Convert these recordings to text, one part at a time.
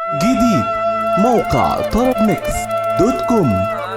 جديد موقع طرب ميكس دوت كوم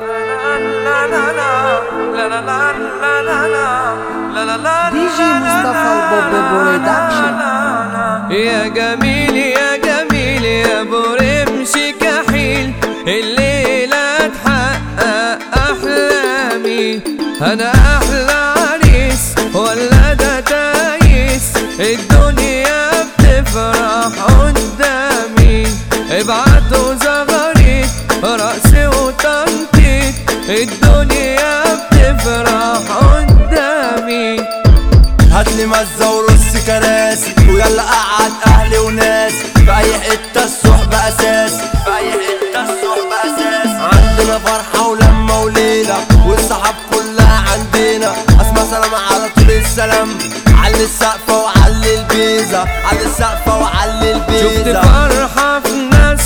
دي جي مصطفى البوب برودكشن يا جميل يا جميل يا برمشي كحيل الليلة تحقق أحلامي أنا أحلى عريس ولا ده تايس الدنيا بتفرح قدامي ابعتوا زغاريت رقص وتنطيط الدنيا بتفرح قدامي هاتلي مزة ورص كراسي ويلا قعد اهلي وناس في اي حتة الصحبة اساس في اي حتة الصحبة اساس عندنا فرحة ولمة وليلة والصحاب كلها عندنا اسمع سلام على طول السلام علي السقفة وعلي البيزا علي السقفة وعلي شفت البيزا فرحة في ناس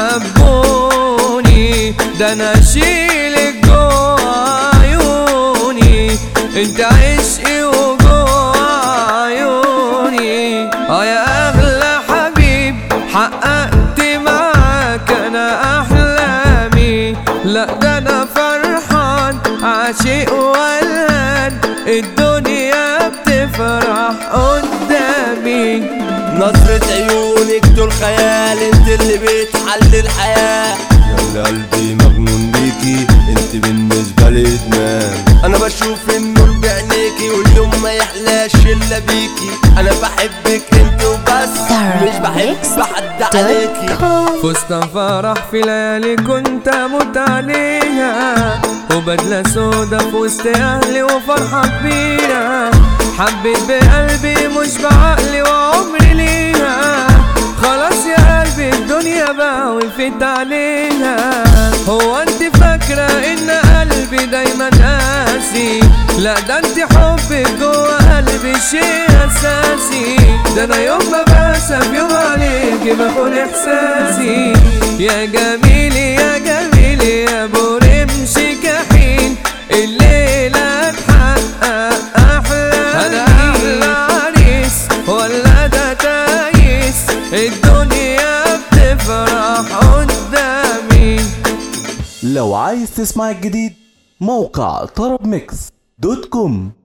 حبوني ده انا اشيلك جوا عيوني انت عشقي وجوا عيوني اه يا اغلى حبيب حققت معاك انا احلامي لا ده انا فرحان عاشق والهان الدنيا بتفرح قدامي نظرة عيونك دول خيال انت اللي بتحل الحياة يا قلبي مجنون بيكي انت بالنسبة لي ادمان انا بشوف النور بعينيكي واليوم ما يحلاش الا بيكي انا بحبك انت وبس مش بحب حد عليكي فستان فرح في ليالي كنت اموت عليها وبدلة سودا في وسط اهلي وفرحة كبيرة حبيت بقلبي مش بعقلي وعمري ليها خلاص يا قلبي الدنيا بقى وقفت عليها هو انت فاكرة ان قلبي دايما قاسي لا ده انت حبك جوا قلبي شيء اساسي ده انا يوم ما بسف يوم عليك بكون احساسي يا جميل يا جميل يا ابو رمشي كحيل الليلة تحقق احلامي انا احلى عريس ولا ده تايس الدنيا بتفرح قدامي لو عايز تسمع الجديد موقع طرب ميكس دوت كوم